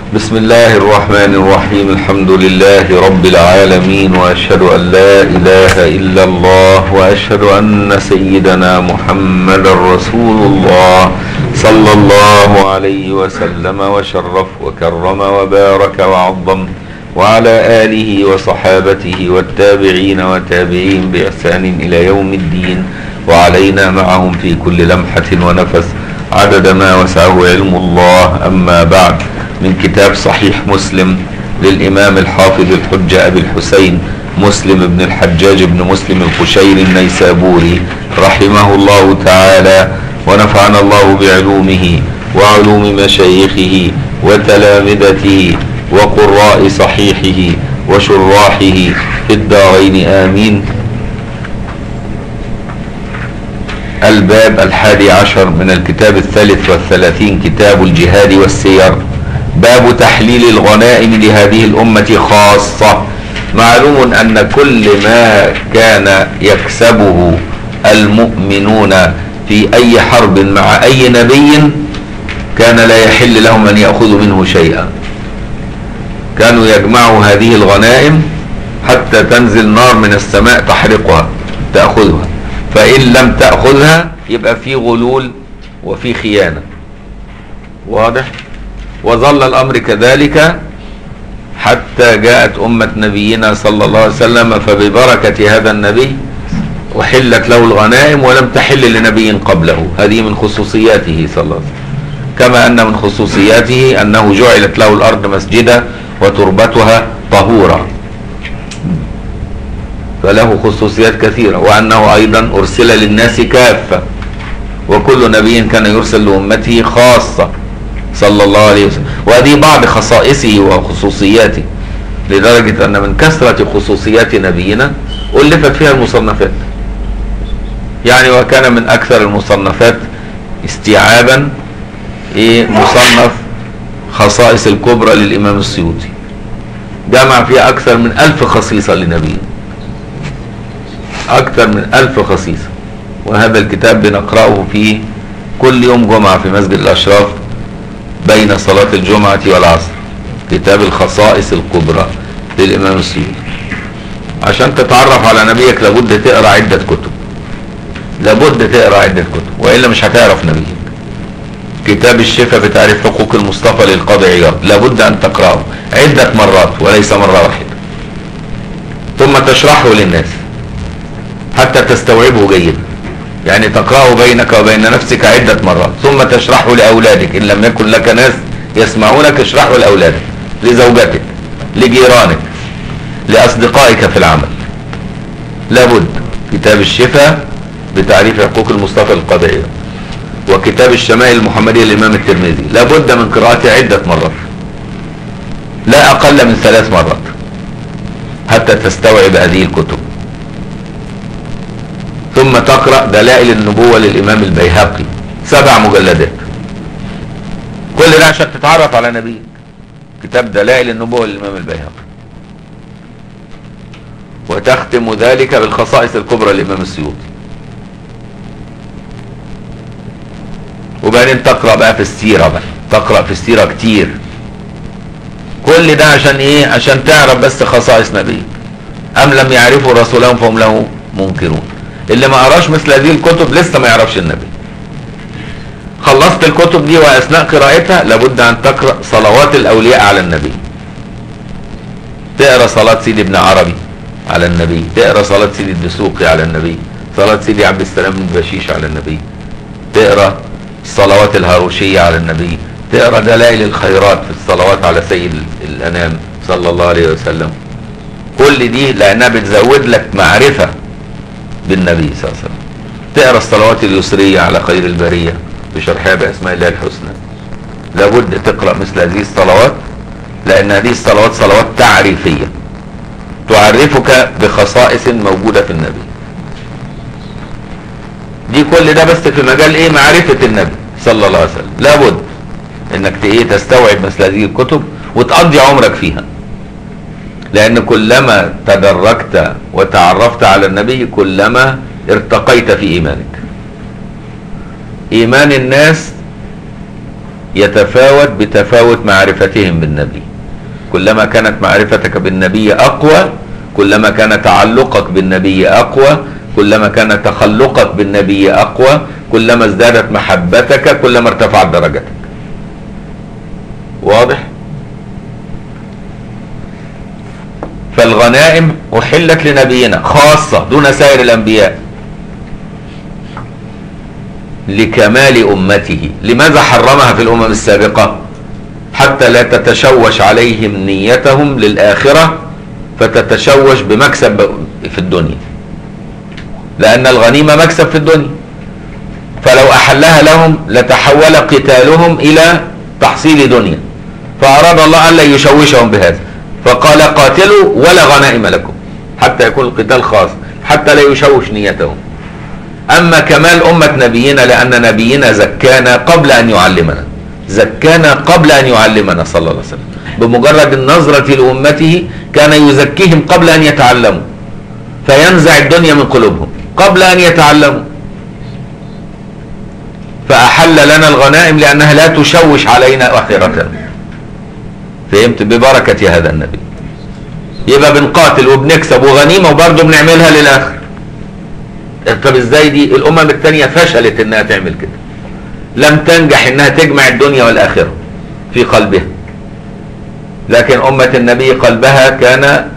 بسم الله الرحمن الرحيم الحمد لله رب العالمين واشهد ان لا اله الا الله واشهد ان سيدنا محمد رسول الله صلى الله عليه وسلم وشرف وكرم وبارك وعظم وعلى اله وصحابته والتابعين وتابعين باحسان الى يوم الدين وعلينا معهم في كل لمحه ونفس عدد ما وسعه علم الله اما بعد من كتاب صحيح مسلم للإمام الحافظ الحجة أبي الحسين مسلم بن الحجاج بن مسلم القشيري النيسابوري رحمه الله تعالى ونفعنا الله بعلومه وعلوم مشايخه وتلامذته وقراء صحيحه وشراحه في الدارين آمين الباب الحادي عشر من الكتاب الثالث والثلاثين كتاب الجهاد والسير باب تحليل الغنائم لهذه الأمة خاصة معلوم أن كل ما كان يكسبه المؤمنون في أي حرب مع أي نبي كان لا يحل لهم أن يأخذوا منه شيئا كانوا يجمعوا هذه الغنائم حتى تنزل نار من السماء تحرقها تأخذها فإن لم تأخذها يبقى في غلول وفي خيانة واضح؟ وظل الامر كذلك حتى جاءت امه نبينا صلى الله عليه وسلم فببركه هذا النبي احلت له الغنائم ولم تحل لنبي قبله هذه من خصوصياته صلى الله عليه وسلم كما ان من خصوصياته انه جعلت له الارض مسجدا وتربتها طهورا فله خصوصيات كثيره وانه ايضا ارسل للناس كافه وكل نبي كان يرسل لامته خاصه صلى الله عليه وسلم وهذه بعض خصائصه وخصوصياته لدرجة أن من كثرة خصوصيات نبينا ألفت فيها المصنفات يعني وكان من أكثر المصنفات استيعابا إيه مصنف خصائص الكبرى للإمام السيوطي جمع فيها أكثر من ألف خصيصة لنبينا أكثر من ألف خصيصة وهذا الكتاب بنقرأه في كل يوم جمعة في مسجد الأشراف بين صلاة الجمعة والعصر كتاب الخصائص الكبرى للإمام السيوطي عشان تتعرف على نبيك لابد تقرا عدة كتب لابد تقرا عدة كتب وإلا مش هتعرف نبيك كتاب الشفاء بتعريف حقوق المصطفى للقاضي عياض لابد أن تقرأه عدة مرات وليس مرة واحدة ثم تشرحه للناس حتى تستوعبه جيدا يعني تقرأه بينك وبين نفسك عدة مرات ثم تشرحه لأولادك إن لم يكن لك ناس يسمعونك اشرحه لأولادك لزوجتك لجيرانك لأصدقائك في العمل لابد كتاب الشفاء بتعريف حقوق المصطفى القضائية وكتاب الشمائل المحمدية للإمام الترمذي لابد من قراءته عدة مرات لا أقل من ثلاث مرات حتى تستوعب هذه الكتب ثم تقرأ دلائل النبوة للإمام البيهقي سبع مجلدات كل ده عشان تتعرف على نبيك كتاب دلائل النبوة للإمام البيهقي وتختم ذلك بالخصائص الكبرى للإمام السيوطي وبعدين تقرأ بقى في السيرة بقى تقرأ في السيرة كتير كل ده عشان ايه عشان تعرف بس خصائص نبيك ام لم يعرفوا رسولهم فهم له منكرون اللي ما قراش مثل هذه الكتب لسه ما يعرفش النبي خلصت الكتب دي واثناء قراءتها لابد ان تقرا صلوات الاولياء على النبي تقرا صلاه سيدي ابن عربي على النبي تقرا صلاه سيدي الدسوقي على النبي صلاه سيدي عبد السلام بن بشيش على النبي تقرا الصلوات الهاروشيه على النبي تقرا دلائل الخيرات في الصلوات على سيد الانام صلى الله عليه وسلم كل دي لانها بتزود لك معرفه بالنبي صلى الله عليه وسلم تقرا الصلوات اليسريه على خير البريه بشرحها باسماء الله الحسنى لابد تقرا مثل هذه الصلوات لان هذه الصلوات صلوات تعريفيه تعرفك بخصائص موجوده في النبي دي كل ده بس في مجال ايه معرفه النبي صلى الله عليه وسلم لابد انك ايه تستوعب مثل هذه الكتب وتقضي عمرك فيها لان كلما تدرجت وتعرفت على النبي كلما ارتقيت في ايمانك ايمان الناس يتفاوت بتفاوت معرفتهم بالنبي كلما كانت معرفتك بالنبي أقوى كلما كان تعلقك بالنبي أقوى كلما كان تخلقك بالنبي أقوى كلما ازدادت محبتك كلما ارتفعت درجتك واضح فالغنائم أحلت لنبينا خاصة دون سائر الأنبياء لكمال أمته لماذا حرمها في الأمم السابقة حتى لا تتشوش عليهم نيتهم للآخرة فتتشوش بمكسب في الدنيا لأن الغنيمة مكسب في الدنيا فلو أحلها لهم لتحول قتالهم إلى تحصيل دنيا فأراد الله ألا يشوشهم بهذا فقال قاتلوا ولا غنائم لكم حتى يكون القتال خاص حتى لا يشوش نيتهم أما كمال أمة نبينا لأن نبينا زكانا قبل أن يعلمنا زكانا قبل أن يعلمنا صلى الله عليه وسلم بمجرد النظرة لأمته كان يزكيهم قبل أن يتعلموا فينزع الدنيا من قلوبهم قبل أن يتعلموا فأحل لنا الغنائم لأنها لا تشوش علينا آخرتنا فهمت ببركة هذا النبي يبقى بنقاتل وبنكسب وغنيمة وبرضه بنعملها للآخر طب ازاي دي الأمم الثانية فشلت انها تعمل كده لم تنجح انها تجمع الدنيا والآخرة في قلبها لكن أمة النبي قلبها كان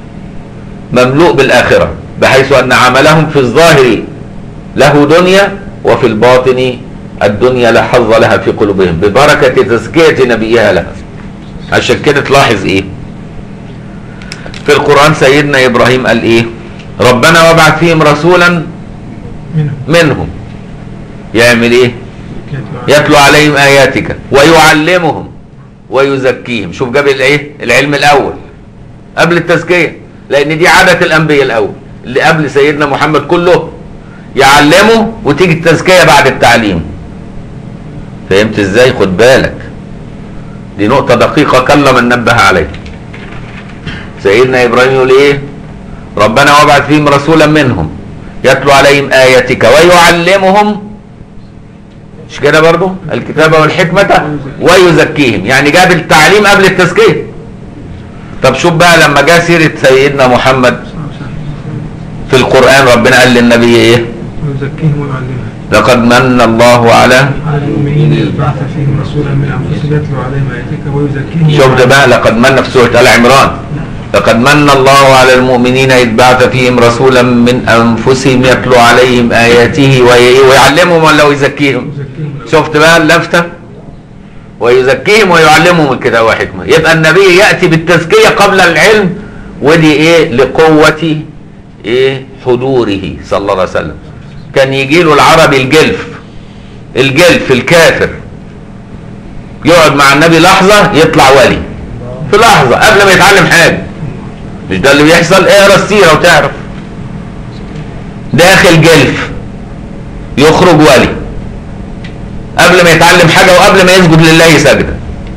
مملوء بالآخرة بحيث أن عملهم في الظاهر له دنيا وفي الباطن الدنيا لا حظ لها في قلوبهم ببركة تزكية نبيها لها عشان كده تلاحظ ايه في القرآن سيدنا إبراهيم قال ايه ربنا وابعث فيهم رسولا منهم منهم يعمل ايه يتلو عليهم آياتك ويعلمهم ويزكيهم شوف جاب الايه العلم الأول قبل التزكية لأن دي عادة الأنبياء الأول اللي قبل سيدنا محمد كله يعلمه وتيجي التزكية بعد التعليم فهمت ازاي خد بالك دي نقطة دقيقة كل من نبه عليها سيدنا إبراهيم يقول ايه ربنا وابعث فيهم رسولا منهم يتلو عليهم آياتك ويعلمهم مش كده برضو الكتابة والحكمة ويزكيهم يعني جاب التعليم قبل التزكية طب شوف بقى لما جاء سيرة سيدنا محمد في القرآن ربنا قال للنبي ايه ويزكيهم ويعلمهم لقد من الله على على المؤمنين إذ بعث فيهم رسولا من أنفسهم يتلو عليهم آياتك ويزكيهم شفت بقى لقد من في سورة آل عمران لقد من الله على المؤمنين إذ بعث فيهم رسولا من أنفسهم يتلو عليهم آياته وي- ويعلمهم ولا ويزكيهم ويزكيهم شفت بقى اللفتة ويزكيهم ويعلمهم الكتاب والحكمة يبقى النبي يأتي بالتزكية قبل العلم ودي ايه لقوة ايه حضوره صلى الله عليه وسلم كان يجي له العربي الجلف الجلف الكافر يقعد مع النبي لحظة يطلع ولي في لحظة قبل ما يتعلم حاجة مش ده اللي بيحصل اقرا السيرة وتعرف داخل جلف يخرج ولي قبل ما يتعلم حاجة وقبل ما يسجد لله سجدة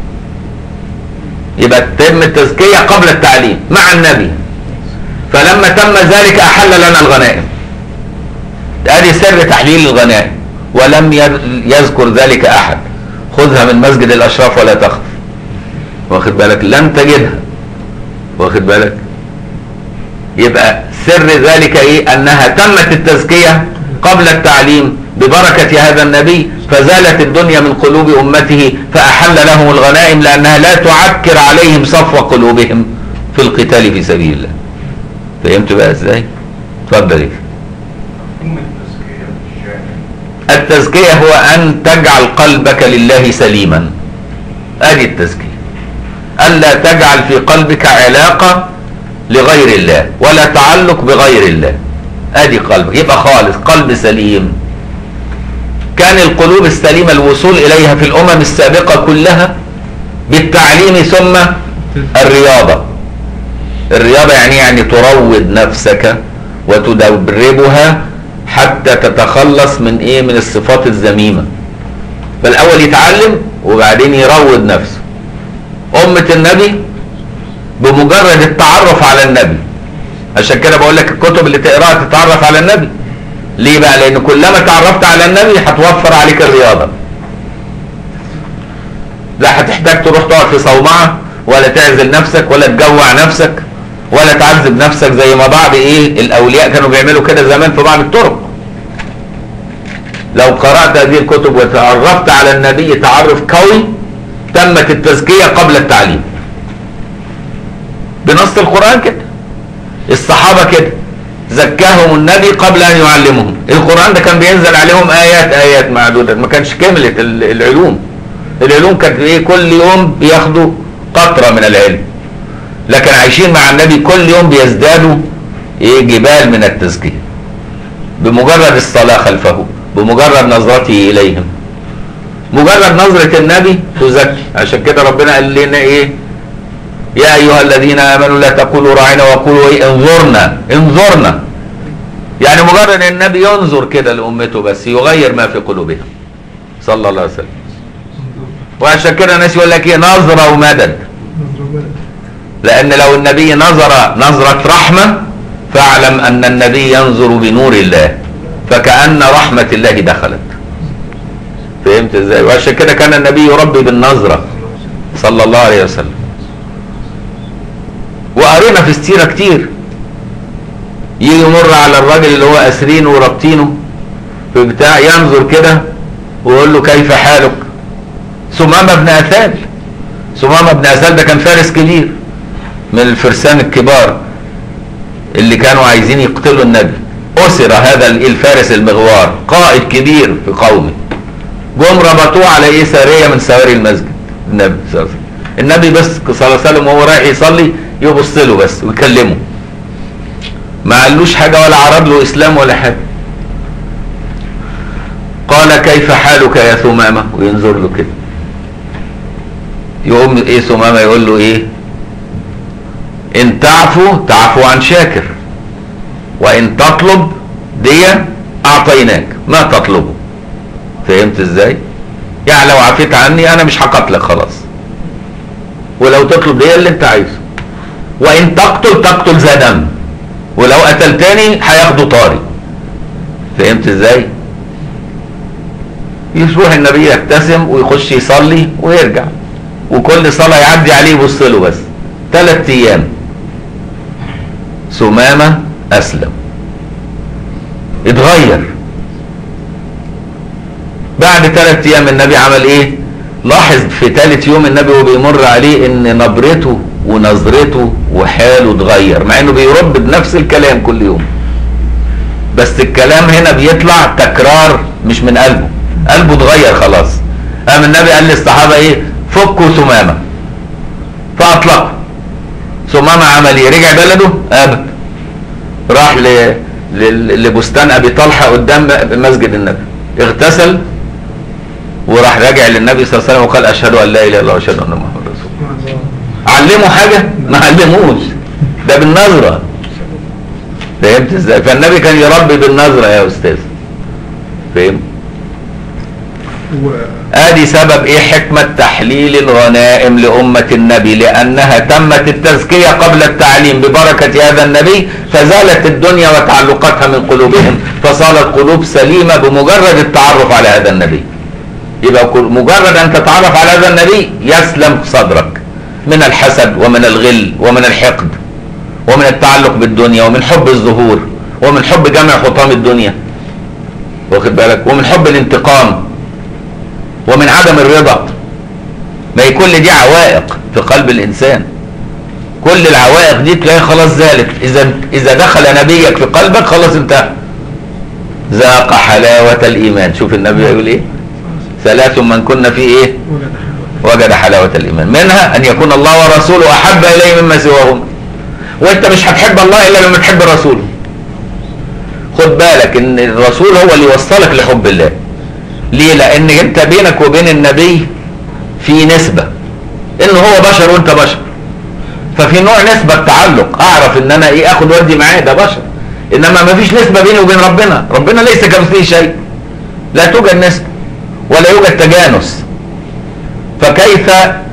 يبقى تتم التزكية قبل التعليم مع النبي فلما تم ذلك أحل لنا الغنائم ادي سر تحليل الغنائم ولم ير- يذكر ذلك أحد خذها من مسجد الأشراف ولا تخف واخد بالك لن تجدها واخد بالك يبقى سر ذلك ايه انها تمت التزكية قبل التعليم ببركة هذا النبي فزالت الدنيا من قلوب امته فاحل لهم الغنائم لانها لا تعكر عليهم صفو قلوبهم في القتال في سبيل الله فهمت بقى ازاي اتفضل إيه؟ مفهوم التزكية الشامل التزكية هو ان تجعل قلبك لله سليما ادي التزكية الا تجعل في قلبك علاقة لغير الله ولا تعلق بغير الله ادي قلبك يبقى خالص قلب سليم كان القلوب السليمة الوصول اليها في الامم السابقة كلها بالتعليم ثم الرياضة الرياضة يعني يعني تروض نفسك وتدربها حتى تتخلص من ايه من الصفات الذميمة فالاول يتعلم وبعدين يروض نفسه امة النبي بمجرد التعرف على النبي عشان كده بقول لك الكتب اللي تقراها تتعرف على النبي ليه بقى لان كلما تعرفت على النبي هتوفر عليك الرياضة لا هتحتاج تروح تقعد في صومعة ولا تعزل نفسك ولا تجوع نفسك ولا تعذب نفسك زي ما بعض ايه الاولياء كانوا بيعملوا كده زمان في بعض الطرق لو قرأت هذه الكتب وتعرفت على النبي تعرف قوي تمت التزكية قبل التعليم بنص القرآن كده الصحابة كده زكاهم النبي قبل أن يعلمهم القرآن ده كان بينزل عليهم آيات آيات معدودة ما كانش كملت ال- العلوم العلوم كانت ايه كل يوم بياخدوا قطرة من العلم لكن عايشين مع النبي كل يوم بيزدادوا ايه جبال من التزكية بمجرد الصلاة خلفه بمجرد نظرته إليهم مجرد نظرة النبي تزكي عشان كده ربنا قال لنا ايه يا ايها الذين امنوا لا تقولوا راعنا وقولوا ايه انظرنا انظرنا يعني مجرد ان النبي ينظر كده لامته بس يغير ما في قلوبهم صلى الله عليه وسلم وعشان كده الناس يقول لك ايه نظرة ومدد لان لو النبي نظر نظرة رحمة فاعلم ان النبي ينظر بنور الله فكأن رحمة الله دخلت فهمت ازاي وعشان كده كان النبي يربي بالنظرة صلى الله عليه وسلم وقرينا في السيرة كتير يجي يمر على الراجل اللي هو اسرينه ورابطينه في بتاع ينظر كده ويقول له كيف حالك سمامة بن اثال سمامة بن اثال ده كان فارس كبير من الفرسان الكبار اللي كانوا عايزين يقتلوا النبي أسر هذا الفارس المغوار قائد كبير في قومه جم ربطوه على ايه سارية من سواري المسجد النبي صلى الله عليه وسلم النبي بس صلى الله عليه وسلم وهو رايح يصلي يبص له بس ويكلمه ما قالوش حاجة ولا عرض له إسلام ولا حاجة قال كيف حالك يا ثمامة وينظر له كده يقوم ايه ثمامة يقول له ايه ان تعفو تعفو عن شاكر وان تطلب دية اعطيناك ما تطلبه فهمت ازاي يعني لو عفيت عني انا مش هقتلك خلاص ولو تطلب دية اللي انت عايزه وان تقتل تقتل ذا دم ولو قتلتني هياخدوا طاري فهمت ازاي يروح النبي يبتسم ويخش يصلي ويرجع وكل صلاة يعدي عليه يبص له بس ثلاث ايام ثمامة اسلم اتغير بعد ثلاث ايام النبي عمل ايه لاحظ في ثالث يوم النبي وهو بيمر عليه ان نبرته ونظرته وحاله اتغير مع انه بيرد بنفس الكلام كل يوم بس الكلام هنا بيطلع تكرار مش من قلبه قلبه اتغير خلاص قام النبي قال للصحابه ايه فكوا ثمامه فاطلقوا ثمامه عمل ايه رجع بلده ابدا راح ل... ل... لبستان ابي طلحه قدام مسجد النبي اغتسل وراح راجع للنبي صلى الله عليه وسلم وقال اشهد ان لا اله الا الله واشهد ان محمد رسول الله علموا حاجه ما علموش ده بالنظره فهمت ازاي فالنبي كان يربي بالنظره يا استاذ فهمت ادي سبب ايه حكمة تحليل الغنائم لأمة النبي لأنها تمت التزكية قبل التعليم ببركة هذا النبي فزالت الدنيا وتعلقاتها من قلوبهم فصارت قلوب سليمة بمجرد التعرف على هذا النبي يبقى كل- مجرد أن تتعرف على هذا النبي يسلم صدرك من الحسد ومن الغل ومن الحقد ومن التعلق بالدنيا ومن حب الظهور ومن حب جمع حطام الدنيا واخد بالك ومن حب الانتقام ومن عدم الرضا ما هي كل دي عوائق في قلب الانسان كل العوائق دي تلاقي خلاص زالت اذا اذا دخل نبيك في قلبك خلاص انتهى ذاق حلاوة الايمان شوف النبي يقول ايه ثلاث من كنا فيه ايه وجد حلاوة الايمان منها ان يكون الله ورسوله احب اليه مما سواهما وانت مش هتحب الله الا لما تحب رسوله خد بالك ان الرسول هو اللي يوصلك لحب الله ليه لان انت بينك وبين النبي في نسبة ان هو بشر وانت بشر ففي نوع نسبة تعلق اعرف ان انا ايه اخد ودي معاه ده بشر انما ما فيش نسبة بيني وبين ربنا ربنا ليس كمثله شيء لا توجد نسبة ولا يوجد تجانس فكيف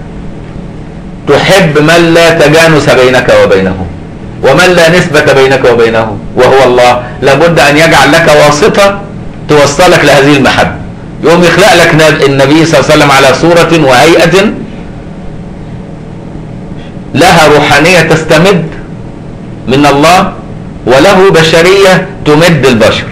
تحب من لا تجانس بينك وبينه ومن لا نسبة بينك وبينه وهو الله لابد أن يجعل لك واسطة توصلك لهذه المحبة يقوم يخلق لك نب- النبي صلى الله عليه وسلم على صورة وهيئة لها روحانية تستمد من الله وله بشرية تمد البشر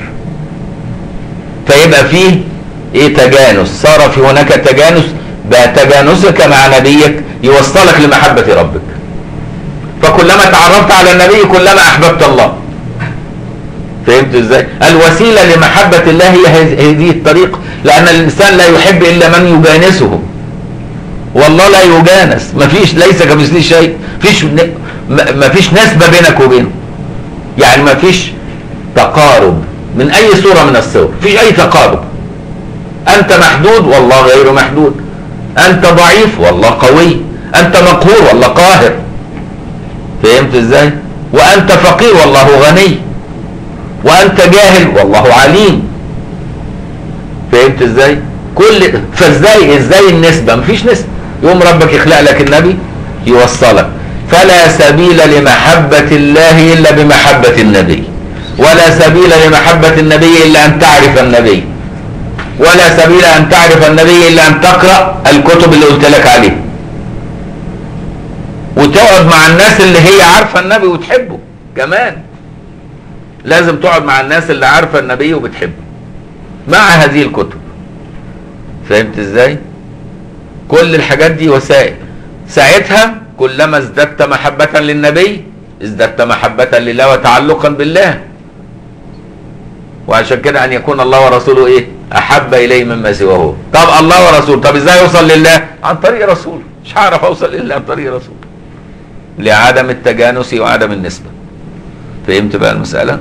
فيبقى فيه ايه تجانس صار في هناك تجانس بقى تجانسك مع نبيك يوصلك لمحبة ربك فكلما تعرفت على النبي كلما احببت الله فهمت ازاي الوسيلة لمحبة الله هي هذه- هذه الطريق لان الانسان لا يحب الا من يجانسه والله لا يجانس مفيش ليس كمثله شيء فيش ن- م- مفيش نسبة بينك وبينه يعني مفيش تقارب من اي صورة من الصور مفيش اي تقارب انت محدود والله غير محدود انت ضعيف والله قوي انت مقهور والله قاهر فهمت ازاي وانت فقير والله غني وانت جاهل والله عليم فهمت ازاي كل فازاي ازاي النسبه مفيش نسبه يوم ربك يخلق لك النبي يوصلك فلا سبيل لمحبه الله الا بمحبه النبي ولا سبيل لمحبه النبي الا ان تعرف النبي ولا سبيل ان تعرف النبي الا ان تقرا الكتب اللي قلت لك عليها وتقعد مع الناس اللي هي عارفه النبي وتحبه كمان لازم تقعد مع الناس اللي عارفه النبي وبتحبه مع هذه الكتب فهمت ازاي كل الحاجات دي وسائل ساعتها كلما ازددت محبة للنبي ازددت محبة لله وتعلقا بالله وعشان كده ان يكون الله ورسوله ايه احب اليه مما سواه طب الله ورسوله طب ازاي اوصل لله عن طريق رسوله مش هعرف اوصل الا عن طريق رسوله لعدم التجانس وعدم النسبة فهمت بقى المسألة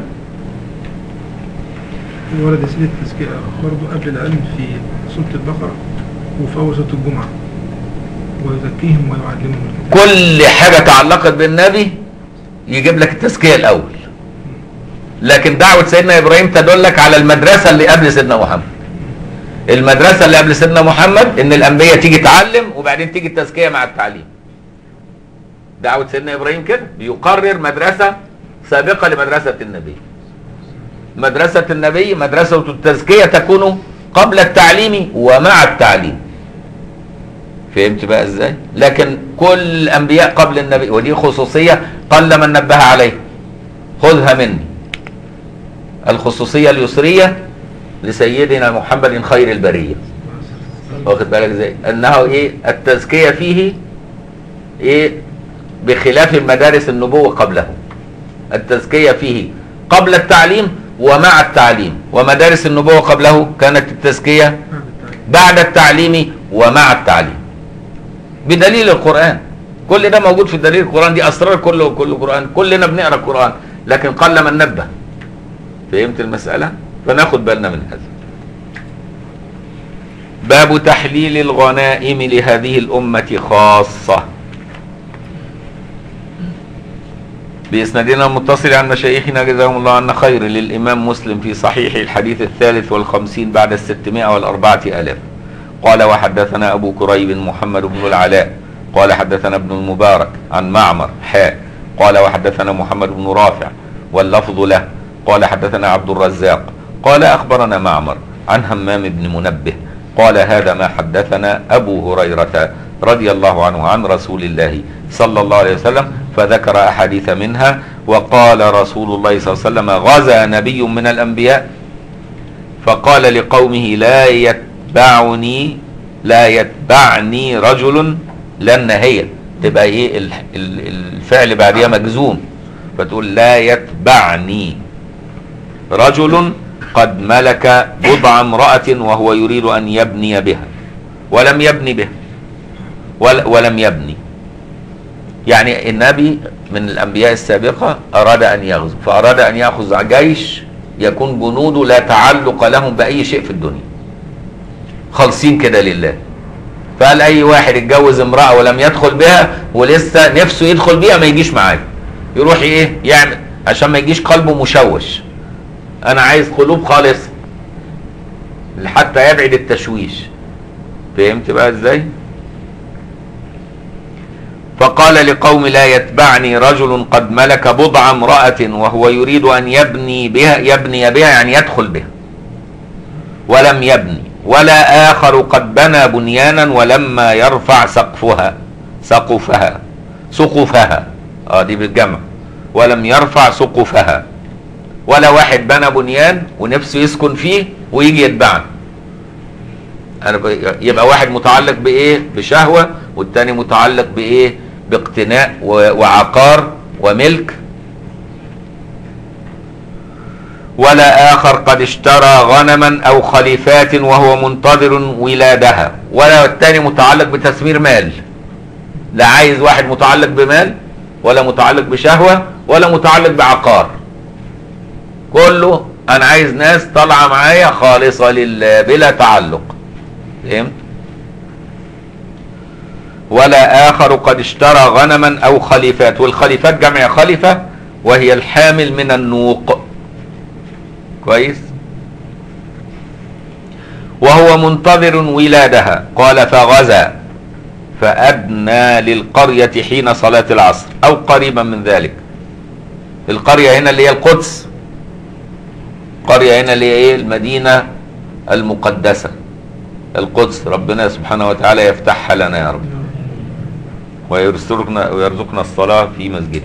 ورد سيرة التزكية برضو قبل العلم في سورة البقرة وفي سورة الجمعة ويزكيهم ويعلمهم الكتاب كل حاجة تعلقت بالنبي يجيب لك التزكية الأول لكن دعوة سيدنا إبراهيم تدلك على المدرسة اللي قبل سيدنا محمد المدرسة اللي قبل سيدنا محمد إن الأنبياء تيجي تعلم وبعدين تيجي التزكية مع التعليم دعوة سيدنا إبراهيم كده بيقرر مدرسة سابقة لمدرسة النبي مدرسة النبي مدرسة التزكية تكون قبل التعليم ومع التعليم فهمت بقى ازاي لكن كل الانبياء قبل النبي ودي خصوصيه قل من نبه عليها خذها مني الخصوصيه اليسريه لسيدنا محمد خير البريه واخد بالك ازاي انه ايه التزكيه فيه ايه بخلاف مدارس النبوه قبله التزكيه فيه قبل التعليم ومع التعليم ومدارس النبوه قبله كانت التزكيه بعد التعليم بعد التعليم ومع التعليم بدليل القرآن كل ده موجود في دليل القرآن دي أسرار كل كل قرآن كلنا بنقرأ القرآن لكن قل من نبه فهمت المسألة فناخد بالنا من هذا باب تحليل الغنائم لهذه الأمة خاصة بإسنادنا المتصل عن مشايخنا جزاهم الله عنا خير للإمام مسلم في صحيح الحديث الثالث والخمسين بعد الستمائة والأربعة آلاف قال وحدثنا أبو كريب محمد بن العلاء قال حدثنا ابن المبارك عن معمر حاء قال وحدثنا محمد بن رافع واللفظ له قال حدثنا عبد الرزاق قال أخبرنا معمر عن همام بن منبه قال هذا ما حدثنا أبو هريرة رضي الله عنه عن رسول الله صلى الله عليه وسلم فذكر أحاديث منها وقال رسول الله صلى الله عليه وسلم غزا نبي من الأنبياء فقال لقومه لا يتبعني لا يتبعني رجل لن هي تبقى ايه ال- ال- الفعل بعدها مجزوم فتقول لا يتبعني رجل قد ملك بضع امرأة وهو يريد أن يبني بها ولم يبني بها ول- ولم يبني يعني النبي من الأنبياء السابقة أراد أن يغزو فأراد أن يأخذ جيش يكون جنوده لا تعلق لهم بأي شيء في الدنيا خالصين كده لله فقال أي واحد اتجوز امرأة ولم يدخل بها ولسه نفسه يدخل بيها ما يجيش معايا يروح ايه يعمل عشان ما يجيش قلبه مشوش انا عايز قلوب خالصة حتى يبعد التشويش فهمت بقى ازاي فقال لقوم لا يتبعني رجل قد ملك بضع امرأة وهو يريد أن يبني بها يبني بها يعني يدخل بها ولم يبني ولا آخر قد بنى بنيانا ولما يرفع سقفها سقفها سقفها اه دي بالجمع ولم يرفع سقفها ولا واحد بنى بنيان ونفسه يسكن فيه ويجي يتبعنا انا ب... يبقى واحد متعلق بايه بشهوة والتاني متعلق بايه باقتناء و... وعقار وملك ولا آخر قد اشترى غنما أو خليفات وهو منتظر ولادها ولا التاني متعلق بتثمير مال لا عايز واحد متعلق بمال ولا متعلق بشهوة ولا متعلق بعقار كله أنا عايز ناس طالعة معايا خالصة لله بلا تعلق فهمت ولا آخر قد اشترى غنما أو خليفات والخليفات جمع خليفة وهي الحامل من النوق كويس وهو منتظر ولادها قال فغزا فأدنى للقرية حين صلاة العصر أو قريبا من ذلك القرية هنا اللي هي القدس القرية هنا اللي هي ايه المدينة المقدسة القدس ربنا سبحانه وتعالى يفتحها لنا يا رب ويرزقنا ويرزقنا الصلاة في مسجده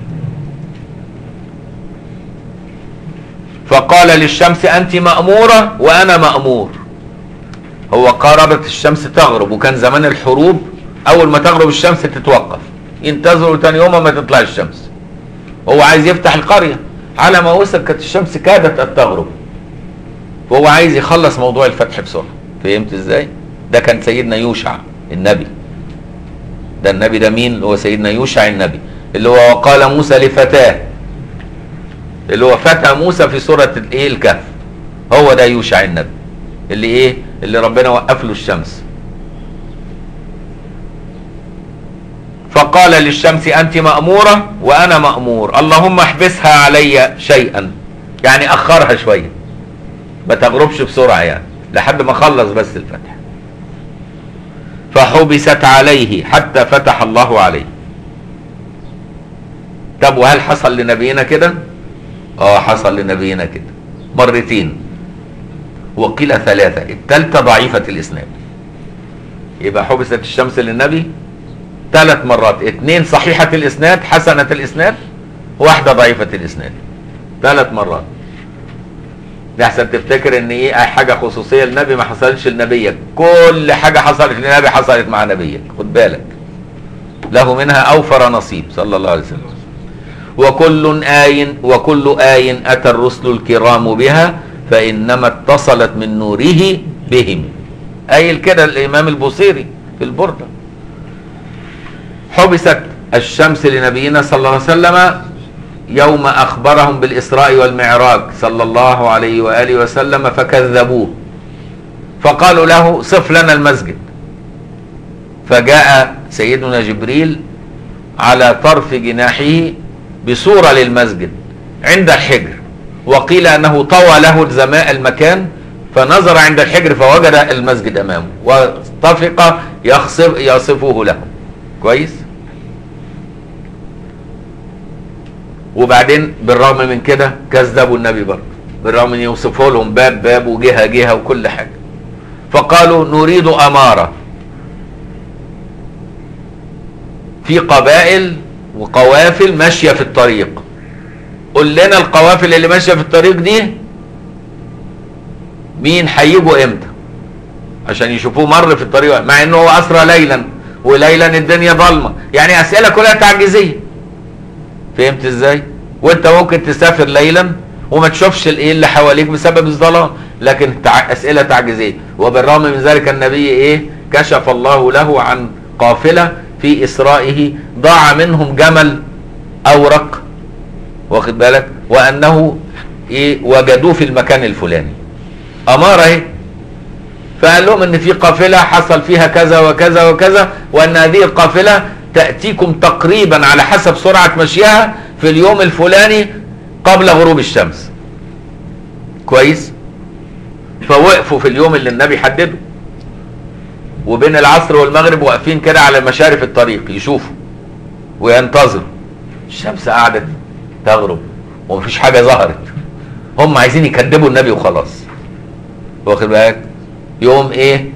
فقال للشمس أنت مأمورة وأنا مأمور هو قربت الشمس تغرب وكان زمان الحروب أول ما تغرب الشمس تتوقف ينتظروا تاني يوم ما تطلع الشمس هو عايز يفتح القرية على ما وصل كانت الشمس كادت أن تغرب وهو عايز يخلص موضوع الفتح بسرعة فهمت ازاي ده كان سيدنا يوشع النبي ده النبي ده مين اللي هو سيدنا يوشع النبي اللي هو قال موسى لفتاه اللي هو فتى موسى في سورة الايه الكهف هو ده يوشع النبي اللي ايه اللي ربنا وقف له الشمس فقال للشمس انت مأمورة وانا مأمور اللهم احبسها علي شيئا يعني اخرها شوية ما تغربش بسرعة يعني لحد ما خلص بس الفتح فحبست عليه حتى فتح الله عليه طب وهل حصل لنبينا كده اه حصل لنبينا كده مرتين وقيل ثلاثة الثالثة ضعيفة الإسناد يبقى حبست الشمس للنبي ثلاث مرات اثنين صحيحة الإسناد حسنة الإسناد واحدة ضعيفة الإسناد ثلاث مرات لحسن تفتكر ان ايه حاجة خصوصية للنبي ما حصلتش لنبيك كل حاجة حصلت للنبي حصلت مع نبيك خد بالك له منها اوفر نصيب صلى الله عليه وسلم وكل آي وكل آي أتى الرسل الكرام بها فإنما اتصلت من نوره بهم أي كده الإمام البصيري في البردة حبست الشمس لنبينا صلى الله عليه وسلم يوم أخبرهم بالإسراء والمعراج صلى الله عليه وآله وسلم فكذبوه فقالوا له صف لنا المسجد فجاء سيدنا جبريل على طرف جناحه بصورة للمسجد عند الحجر وقيل أنه طوى له الزماء المكان فنظر عند الحجر فوجد المسجد أمامه واتفق يخصف يصفه له كويس وبعدين بالرغم من كده كذبوا النبي برضه بالرغم من يوصفوا لهم باب باب وجهه جهه وكل حاجه فقالوا نريد اماره في قبائل وقوافل ماشيه في الطريق قول لنا القوافل اللي ماشيه في الطريق دي مين هيجوا امتى عشان يشوفوه مر في الطريق مع انه هو اسرى ليلا وليلا الدنيا ضلمه يعني اسئله كلها تعجيزيه فهمت ازاي وانت ممكن تسافر ليلا وما تشوفش الايه اللي حواليك بسبب الظلام لكن تع... اسئله تعجيزيه وبالرغم من ذلك النبي ايه كشف الله له عن قافله في اسرائه ضاع منهم جمل اورق واخد بالك وانه ايه وجدوه في المكان الفلاني اماره ايه فقال لهم ان في قافله حصل فيها كذا وكذا وكذا وان هذه القافله تأتيكم تقريبا على حسب سرعة مشيها في اليوم الفلاني قبل غروب الشمس كويس فوقفوا في اليوم اللي النبي حدده وبين العصر والمغرب واقفين كده على مشارف الطريق يشوفوا وينتظروا الشمس قعدت تغرب ومفيش حاجة ظهرت هم عايزين يكذبوا النبي وخلاص واخد بالك يوم ايه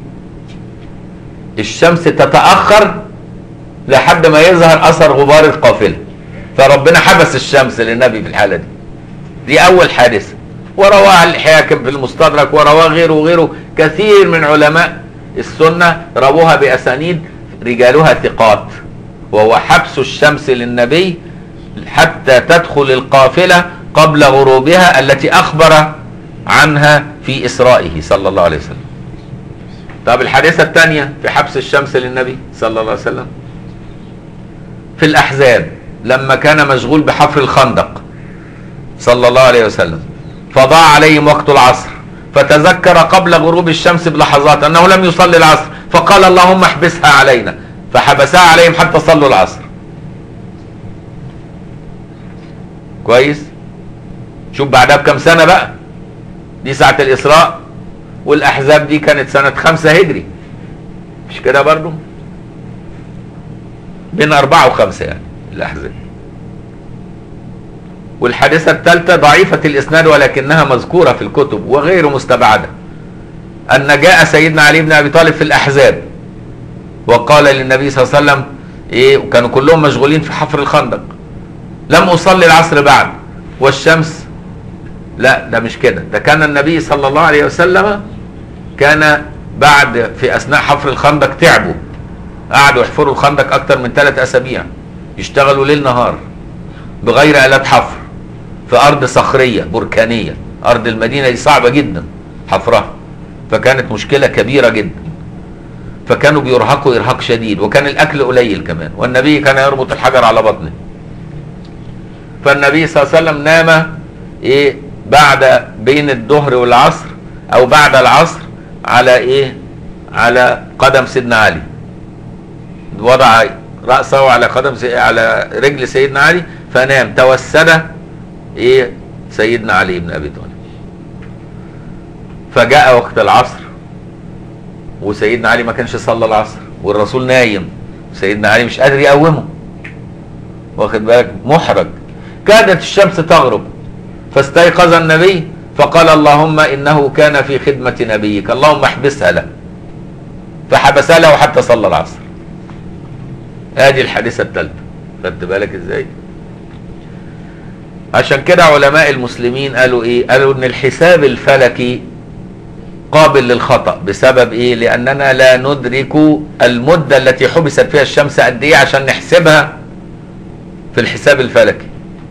الشمس تتأخر لحد ما يظهر اثر غبار القافلة فربنا حبس الشمس للنبي في الحالة دي دي اول حادثة ورواه الحاكم في المستدرك ورواه غيره وغيره كثير من علماء السنة رووها بأسانيد رجالها ثقات وهو حبس الشمس للنبي حتى تدخل القافلة قبل غروبها التي أخبر عنها في إسرائه صلى الله عليه وسلم طب الحادثة الثانية في حبس الشمس للنبي صلى الله عليه وسلم في الأحزاب لما كان مشغول بحفر الخندق صلى الله عليه وسلم فضاع عليهم وقت العصر فتذكر قبل غروب الشمس بلحظات أنه لم يصلي العصر فقال اللهم احبسها علينا فحبسها عليهم حتى صلوا العصر كويس شوف بعدها بكم سنة بقى دي ساعة الإسراء والأحزاب دي كانت سنة خمسة هجري مش كده برضو بين أربعة وخمسة يعني الأحزاب والحادثة الثالثة ضعيفة الإسناد ولكنها مذكورة في الكتب وغير مستبعدة أن جاء سيدنا علي بن أبي طالب في الأحزاب وقال للنبي صلى الله عليه وسلم إيه وكانوا كلهم مشغولين في حفر الخندق لم أصلي العصر بعد والشمس لا ده مش كده ده كان النبي صلى الله عليه وسلم كان بعد في أثناء حفر الخندق تعبوا قعدوا يحفروا الخندق أكتر من ثلاث أسابيع يشتغلوا ليل نهار بغير آلات حفر في أرض صخرية بركانية أرض المدينة دي صعبة جدا حفرها فكانت مشكلة كبيرة جدا فكانوا بيرهقوا إرهاق شديد وكان الأكل قليل كمان والنبي كان يربط الحجر على بطنه فالنبي صلى الله عليه وسلم نام إيه بعد بين الظهر والعصر أو بعد العصر على إيه على قدم سيدنا علي وضع رأسه على قدم سي... على رجل سيدنا علي فنام توسد ايه سيدنا علي بن ابي طالب فجاء وقت العصر وسيدنا علي ما كانش صلى العصر والرسول نايم سيدنا علي مش قادر يقومه واخد بالك محرج كادت الشمس تغرب فاستيقظ النبي فقال اللهم انه كان في خدمة نبيك اللهم احبسها له فحبسها له حتى صلى العصر ادي الحادثة الثالثة خدت بالك ازاي عشان كده علماء المسلمين قالوا ايه قالوا ان الحساب الفلكي قابل للخطأ بسبب ايه لاننا لا ندرك المدة التي حبست فيها الشمس قد ايه عشان نحسبها في الحساب الفلكي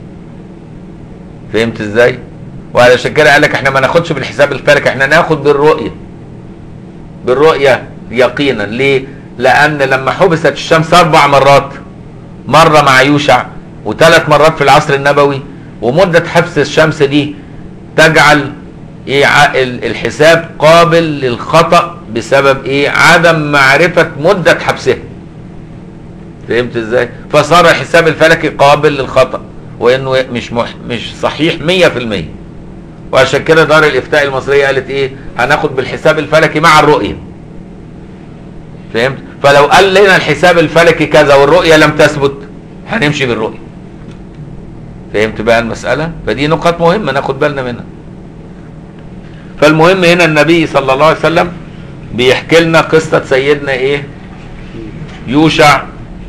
فهمت ازاي وعلشان كده قال لك احنا ما ناخدش بالحساب الفلكي احنا ناخد بالرؤية بالرؤية يقينا ليه لان لما حبست الشمس اربع مرات مرة مع يوشع وثلاث مرات في العصر النبوي ومدة حبس الشمس دي تجعل ايه الحساب قابل للخطأ بسبب ايه عدم معرفة مدة حبسها فهمت ازاي فصار الحساب الفلكي قابل للخطأ وانه مش مح مش صحيح 100% وعشان كده دار الافتاء المصرية قالت ايه هناخد بالحساب الفلكي مع الرؤية فهمت فلو قال لنا الحساب الفلكي كذا والرؤية لم تثبت هنمشي بالرؤية فهمت بقى المسألة فدي نقاط مهمة ناخد بالنا منها فالمهم هنا النبي صلى الله عليه وسلم بيحكي لنا قصة سيدنا ايه يوشع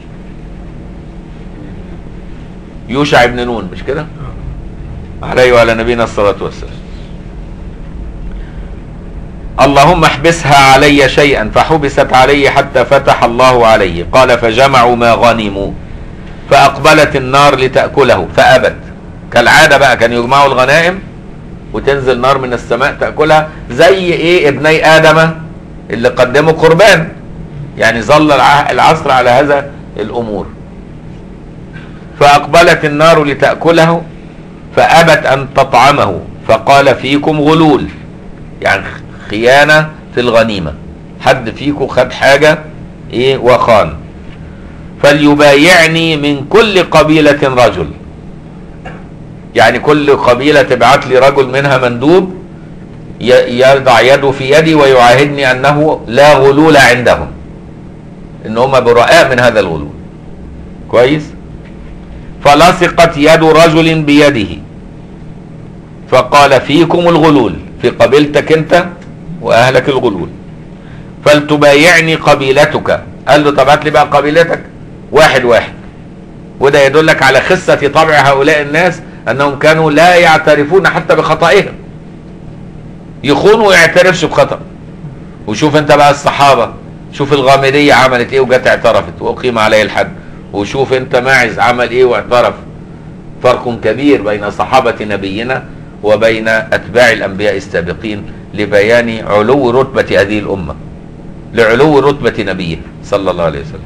يوشع ابن نون مش كده عليه وعلى نبينا الصلاة والسلام اللهم احبسها علي شيئا فحبست علي حتى فتح الله علي قال فجمعوا ما غنموا فأقبلت النار لتأكله فأبت كالعادة بقى كان يجمعوا الغنائم وتنزل نار من السماء تأكلها زي ايه ابني آدم اللي قدموا قربان يعني ظل العصر على هذا الأمور فأقبلت النار لتأكله فأبت أن تطعمه فقال فيكم غلول يعني خيانة في الغنيمة حد فيكم خد حاجة ايه وخان فليبايعني من كل قبيلة رجل يعني كل قبيلة تبعت لي رجل منها مندوب يضع يده في يدي ويعاهدني أنه لا غلول عندهم إن هم براء من هذا الغلول كويس فلصقت يد رجل بيده فقال فيكم الغلول في قبيلتك انت واهلك الغلول فلتبايعني قبيلتك قال له طب هات لي بقى قبيلتك واحد واحد وده يدلك على خسة طبع هؤلاء الناس انهم كانوا لا يعترفون حتى بخطئهم يخون ويعترفش بخطأ وشوف انت بقى الصحابة شوف الغامدية عملت ايه وجت اعترفت واقيم عليه الحد وشوف انت ماعز عمل ايه واعترف فرق كبير بين صحابة نبينا وبين اتباع الانبياء السابقين لبيان علو رتبة هذه الامة لعلو رتبة نبيه صلى الله عليه وسلم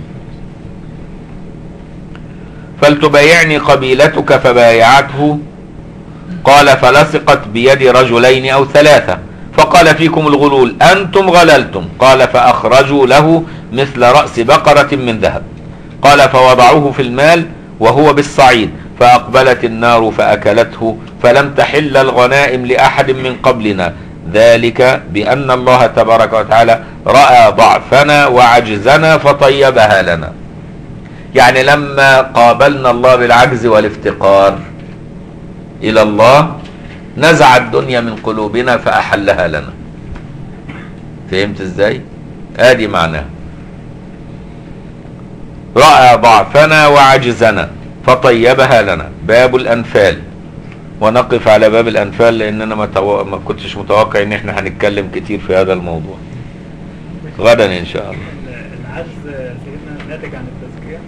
فلتبايعني قبيلتك فبايعته قال فلصقت بيد رجلين او ثلاثة فقال فيكم الغلول انتم غللتم قال فاخرجوا له مثل رأس بقرة من ذهب قال فوضعوه في المال وهو بالصعيد فاقبلت النار فاكلته فلم تحل الغنائم لاحد من قبلنا ذلك بان الله تبارك وتعالى راى ضعفنا وعجزنا فطيبها لنا يعني لما قابلنا الله بالعجز والافتقار الى الله نزع الدنيا من قلوبنا فاحلها لنا فهمت ازاي ادي معناها راى ضعفنا وعجزنا فطيبها لنا باب الانفال ونقف على باب الانفال لاننا ما, تو... ما كنتش متوقع ان احنا هنتكلم كتير في هذا الموضوع غدا ان شاء الله العجز سيدنا ناتج عن التزكية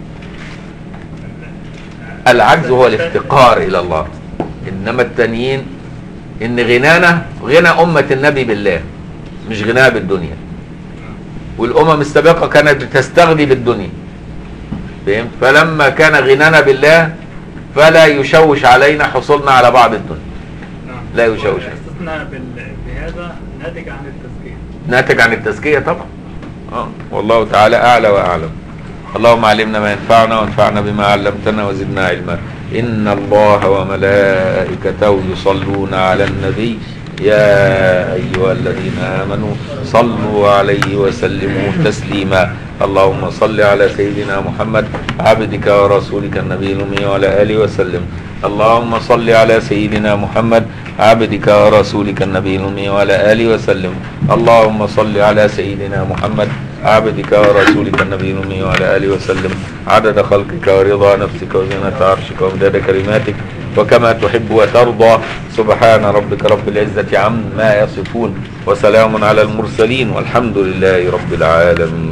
العجز هو الافتقار الى الله انما التانيين ان غنانا غنى امة النبي بالله مش غناها بالدنيا والامم السابقة كانت بتستغني بالدنيا فهمت فلما كان غنانا بالله فلا يشوش علينا حصولنا على بعض الدنيا نعم. لا يشوش. واحساسنا بال- بهذا ناتج عن التزكية ناتج عن التزكية طبعا اه والله تعالى اعلى واعلم اللهم علمنا ما ينفعنا وانفعنا بما علمتنا وزدنا علما ان الله وملائكته يصلون على النبي يا ايها الذين امنوا صلوا عليه وسلموا تسليما اللهم صل على سيدنا محمد عبدك ورسولك النبي الامي وعلى اله وسلم اللهم صل على سيدنا محمد عبدك ورسولك النبي الامي وعلى اله وسلم اللهم صل على سيدنا محمد عبدك ورسولك النبي الامي وعلى اله وسلم عدد خلقك ورضا نفسك وزنة عرشك ومداد كلماتك وكما تحب وترضى سبحان ربك رب العزة عما يصفون وسلام على المرسلين والحمد لله رب العالمين